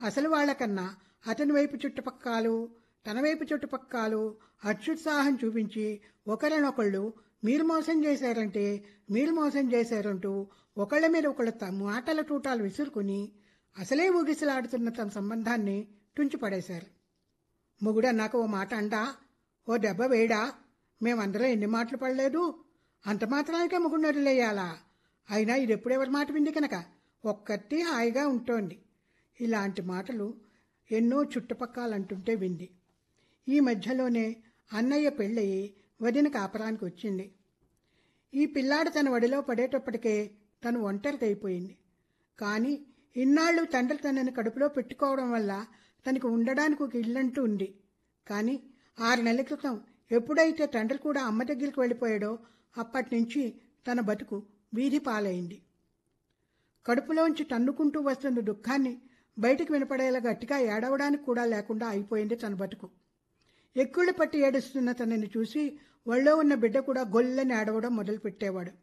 అసలు వాళ్ళకన్నా అతని వైపు చుట్టుపక్కలు తన వైపు చుట్టుపక్కలు అత్యుత్సాహం చూపించి ఒకరినొకళ్ళు మీరు మోసం చేశారంటే మీరు మోసం చేశారంటూ ఒకళ్ళ మీద ఒకళ్ళ త- మాటల తూటాలు విసురుకుని అసలే ఊగిసలాడుతున్న తన సంబంధాన్ని తుంచిపడేశారు మొగుడు అన్నాక ఓ మాట అండా ఓ దెబ్బ వేడా మేమందరం ఎన్ని మాటలు పడలేదు అంత మాత్రానికే మొగుడిని వదిలేయాలా అయినా ఇది ఎప్పుడెవరి మాట వింది కనుక ఒక్కటి హాయిగా ఉంటోంది ఇలాంటి మాటలు ఎన్నో చుట్టుపక్కలంటుంటే వింది ఈ మధ్యలోనే అన్నయ్య పెళ్ళయి వదిన కాపరానికి వచ్చింది ఈ పిల్లాడు తన వడిలో పడేటప్పటికే తను ఒంటరికి అయిపోయింది కానీ ఇన్నాళ్ళు తండ్రి తనని కడుపులో పెట్టుకోవడం వల్ల తనకు ఉండడానికి ఒక ఇల్లంటూ ఉంది కానీ ఆరు నెలల క్రితం ఎప్పుడైతే తండ్రి కూడా అమ్మ దగ్గరికి వెళ్ళిపోయాడో అప్పటి నుంచి తన బతుకు వీధి పాలైంది కడుపులోంచి తన్నుకుంటూ వస్తున్న దుఃఖాన్ని బయటికి వినపడేలా గట్టిగా ఏడవడానికి కూడా లేకుండా అయిపోయింది తన బతుకు ఎక్కుళ్ళు పట్టి ఏడుస్తున్న తనని చూసి ఒళ్ళో ఉన్న బిడ్డ కూడా గొల్లని ఏడవడం మొదలుపెట్టేవాడు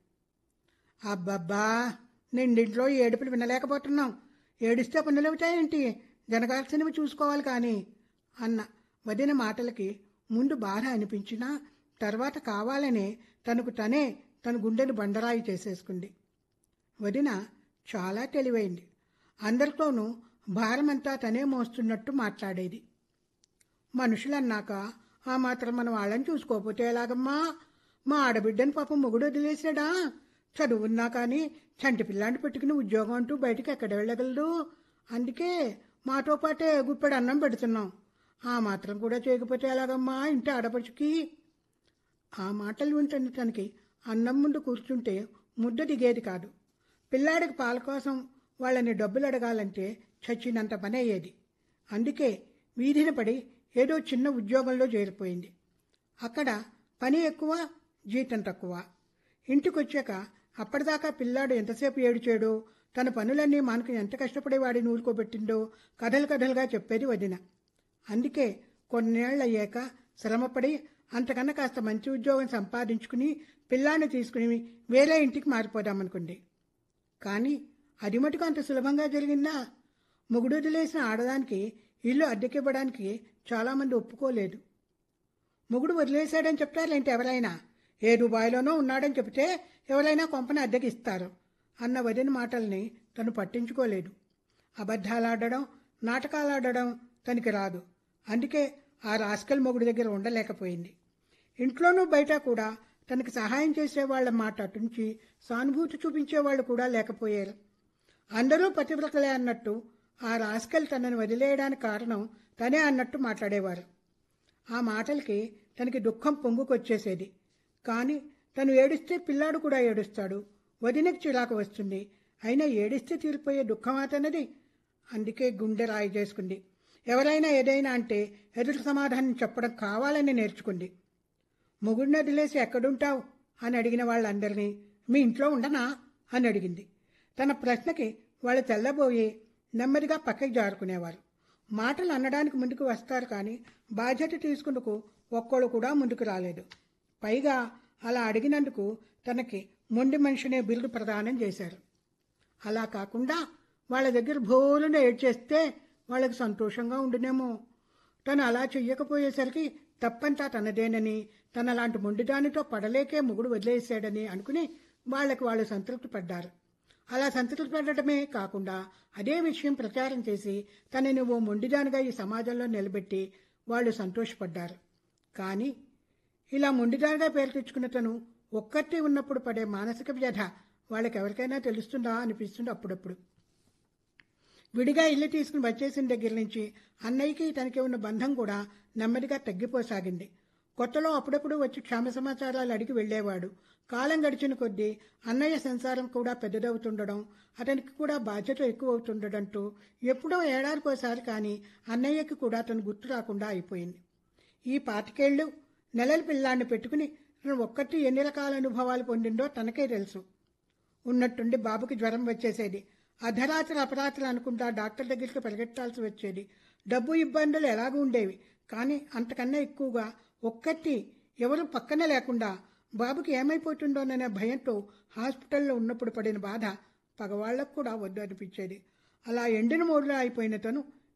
అబ్బబ్బా నిండింట్లో ఏడుపులు వినలేకపోతున్నాం ఏడిస్తే పనులవుతాయేంటి జరగాల్సినవి చూసుకోవాలి కానీ అన్న వదిన మాటలకి ముందు బాధ అనిపించినా తర్వాత కావాలనే తనకు తనే తన గుండెను బండరాయి చేసేసుకుంది వదిన చాలా తెలివైంది అందరితోనూ భారమంతా తనే మోస్తున్నట్టు మాట్లాడేది మనుషులన్నాక ఆ మాత్రం మనం వాళ్ళని చూసుకోకపోతే ఎలాగమ్మా మా ఆడబిడ్డని పాపం మొగుడు వదిలేసాడా చదువున్నా కానీ చంటి పిల్లాన్ని పెట్టుకుని ఉద్యోగం అంటూ బయటికి ఎక్కడ వెళ్ళగలదు అందుకే మాతో పాటే గుప్పెడు అన్నం పెడుతున్నాం ఆ మాత్రం కూడా చేయకపోతే ఎలాగమ్మా ఇంటి ఆడపడుచుకి ఆ మాటలు వింటున్న తనకి అన్నం ముందు కూర్చుంటే ముద్ద దిగేది కాదు పిల్లాడికి పాల కోసం వాళ్ళని డబ్బులు అడగాలంటే చచ్చినంత పని అయ్యేది అందుకే వీధిన పడి ఏదో చిన్న ఉద్యోగంలో చేరిపోయింది అక్కడ పని ఎక్కువ జీతం తక్కువ ఇంటికొచ్చాక అప్పటిదాకా పిల్లాడు ఎంతసేపు ఏడిచాడో తన పనులన్నీ మనకు ఎంత కష్టపడి వాడిని ఊరుకోబెట్టిండో కథలు కథలుగా చెప్పేది వదిన అందుకే కొన్నేళ్ళు అయ్యాక శ్రమపడి అంతకన్నా కాస్త మంచి ఉద్యోగం సంపాదించుకుని పిల్లాన్ని తీసుకుని వేరే ఇంటికి మారిపోదామనుకుంది కానీ అది మటుకు అంత సులభంగా జరిగిందా మొగుడు వదిలేసిన ఆడదానికి ఇల్లు అద్దెకివ్వడానికి చాలామంది ఒప్పుకోలేదు మొగుడు వదిలేశాడని చెప్తారులేంటి ఎవరైనా ఏ దుబాయ్లోనో ఉన్నాడని చెబితే ఎవరైనా కొంపని అద్దెకి ఇస్తారు అన్న వదిన మాటల్ని తను పట్టించుకోలేదు అబద్ధాలాడడం నాటకాలాడడం తనకి రాదు అందుకే ఆ రాస్కల్ మొగుడు దగ్గర ఉండలేకపోయింది ఇంట్లోనూ బయట కూడా తనకి సహాయం చేసేవాళ్ల మాట అటుంచి సానుభూతి చూపించేవాళ్ళు కూడా లేకపోయారు అందరూ పతివ్రతలే అన్నట్టు ఆ రాస్కల్ తనని వదిలేయడానికి కారణం తనే అన్నట్టు మాట్లాడేవారు ఆ మాటలకి తనకి దుఃఖం పొంగుకొచ్చేసేది కానీ తను ఏడిస్తే పిల్లాడు కూడా ఏడుస్తాడు వదినకి చిరాకు వస్తుంది అయినా ఏడిస్తే తీరిపోయే దుఃఖం అతనది అందుకే గుండె రాయి చేసుకుంది ఎవరైనా ఏదైనా అంటే ఎదురు సమాధానం చెప్పడం కావాలని నేర్చుకుంది మొగుడిని వదిలేసి ఎక్కడుంటావు అని అడిగిన వాళ్ళందరినీ మీ ఇంట్లో ఉండనా అని అడిగింది తన ప్రశ్నకి వాళ్ళు తెల్లబోయి నెమ్మదిగా పక్కకి జారుకునేవారు మాటలు అనడానికి ముందుకు వస్తారు కానీ బాధ్యత తీసుకుందుకు ఒక్కళ్ళు కూడా ముందుకు రాలేదు పైగా అలా అడిగినందుకు తనకి మొండి మనిషినే బిరుదు ప్రదానం చేశారు అలా కాకుండా వాళ్ళ దగ్గర భోరున ఏడ్చేస్తే వాళ్ళకి సంతోషంగా ఉండునేమో తను అలా చెయ్యకపోయేసరికి తప్పంతా తనదేనని తన లాంటి మొండిదానితో పడలేకే మొగుడు వదిలేశాడని అనుకుని వాళ్ళకి వాళ్ళు సంతృప్తి పడ్డారు అలా సంతృప్తి పడటమే కాకుండా అదే విషయం ప్రచారం చేసి తనని ఓ మొండిదానిగా ఈ సమాజంలో నిలబెట్టి వాళ్ళు సంతోషపడ్డారు కానీ ఇలా మొండిదానిగా పేరు తెచ్చుకున్న తను ఒక్కటి ఉన్నప్పుడు పడే మానసిక వ్యధ వాళ్ళకి ఎవరికైనా తెలుస్తుందా అనిపిస్తుంది అప్పుడప్పుడు విడిగా ఇల్లు తీసుకుని వచ్చేసిన దగ్గర నుంచి అన్నయ్యకి తనకి ఉన్న బంధం కూడా నెమ్మదిగా తగ్గిపోసాగింది కొత్తలో అప్పుడప్పుడు వచ్చి క్షేమ సమాచారాలు అడిగి వెళ్ళేవాడు కాలం గడిచిన కొద్దీ అన్నయ్య సంసారం కూడా పెద్దదవుతుండడం అతనికి కూడా బాధ్యత ఎక్కువ అవుతుండడంతో ఎప్పుడో ఏడాదికోసారి కానీ అన్నయ్యకి కూడా తను గుర్తు రాకుండా అయిపోయింది ఈ పాతికేళ్లు నెలల పిల్లాన్ని పెట్టుకుని తను ఒక్కటి ఎన్ని రకాల అనుభవాలు పొందిందో తనకే తెలుసు ఉన్నట్టుండి బాబుకి జ్వరం వచ్చేసేది అర్ధరాత్రి అపరాత్రి అనుకుంటా డాక్టర్ దగ్గరికి పరిగెట్టాల్సి వచ్చేది డబ్బు ఇబ్బందులు ఎలాగూ ఉండేవి కానీ అంతకన్నా ఎక్కువగా ఒక్కటి ఎవరు పక్కన లేకుండా బాబుకి ఏమైపోతుందోననే భయంతో హాస్పిటల్లో ఉన్నప్పుడు పడిన బాధ పగవాళ్లకు కూడా వద్దు అనిపించేది అలా ఎండిన మూడులో అయిపోయిన తను